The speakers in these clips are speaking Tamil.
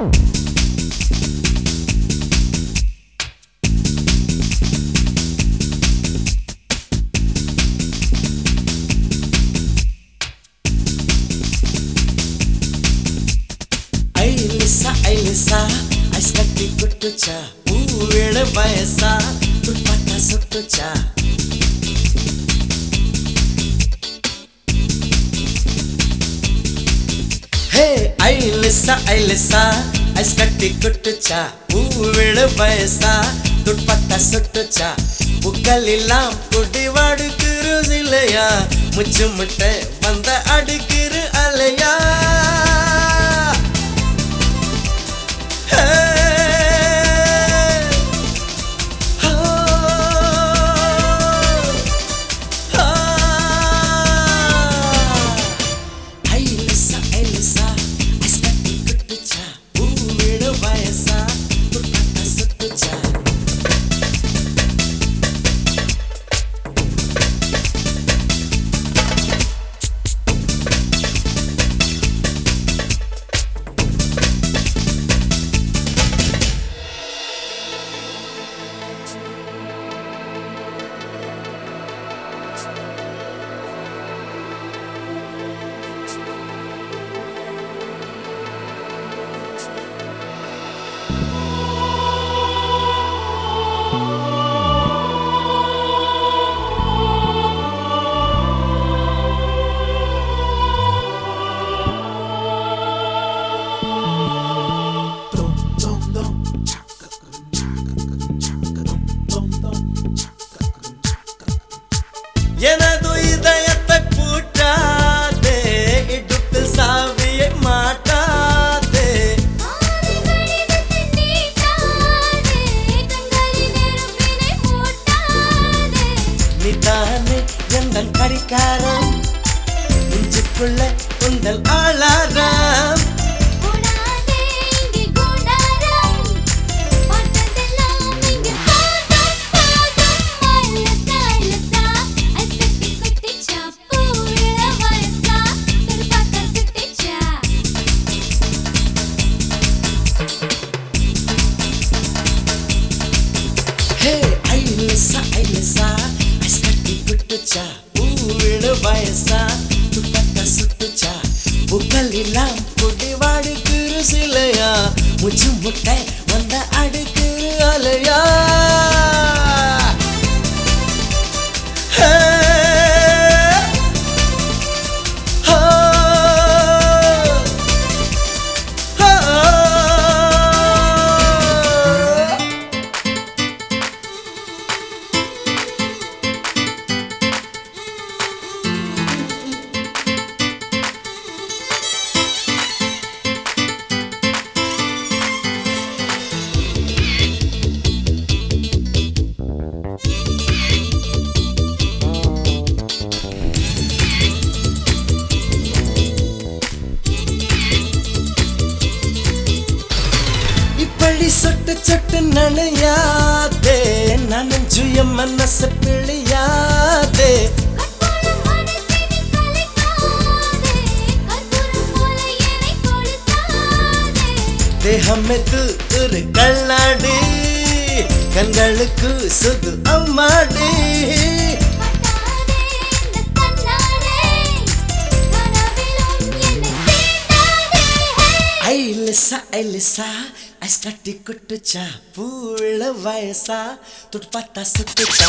ಐಲಿಸ ಐಲಿಸ ಐಸ್ ಕಟ್ಟಿ ಕುಟ್ಟು ಚಾ ಹೂವಿಳ ಬಯಸ ತುಪ್ಪಟ ಸುಟ್ಟು ಚಾ ಹೇ ಐಲಿಸ ಐಲಿಸ ಐಸ್ ಕಟ್ಟಿ ಕುಟ್ಟು ಚಾ ಹೂವಿಳ ಬಯಸ துட்பட்ட சுட்டுச்சா புக்கலெல்லாம் குடி வாடுக்குரு இல்லையா முச்சு முட்டை வந்த அடுக்குரு அலையா ஹே. ஹோ. ஆ. ஐலிசா, ஐலிசா, ஐஸ் கட்டி குட்டுச்சா, பூவிட வயசா, துப்பட்டா சுட்டுச்சா. எனது இதயத்தை பூட்டாதே இடுப்பில் சாவியை மாட்டாதே நிதானே எந்தன் கடிகாரம் நெஞ்சுக்குள்ள உந்தல் ஆளாரம் ஹே ஐலிசா ஐலிசா ஐஸ் கட்டி குட்டுச்சா பூவிட வயசா துப்பட்ட சுட்டுச்சா புகல் எல்லாம் குடி வாடுக்குரு சிலையா முச்சு முட்டை வந்த அடுக்குரு அலையா ஹே. ஹோ. ஹோ. இப்படி சொட்டு சொட்டு நனையாதே நனைஞ்சு என் மனசு பிழியாதே தேகமே தூரு கல்லாடி கண்களுக்கு சுது அம்மாடி ஐலிசா ஐலிசா ஐஸ் கட்டி குட்டுச்சா பூவிள வயசா துட்பட்டா சுட்டுச்சா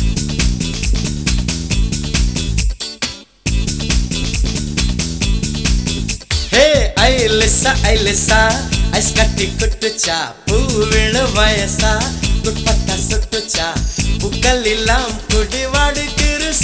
ஹே ஐலிசா ஐலிசா ஐஸ் கட்டி குட்டுச்சா பூவிள வயசா துட்பட்டா சுட்டுச்சா புக்கல் எல்லாம் குடி வாடுக்கிறு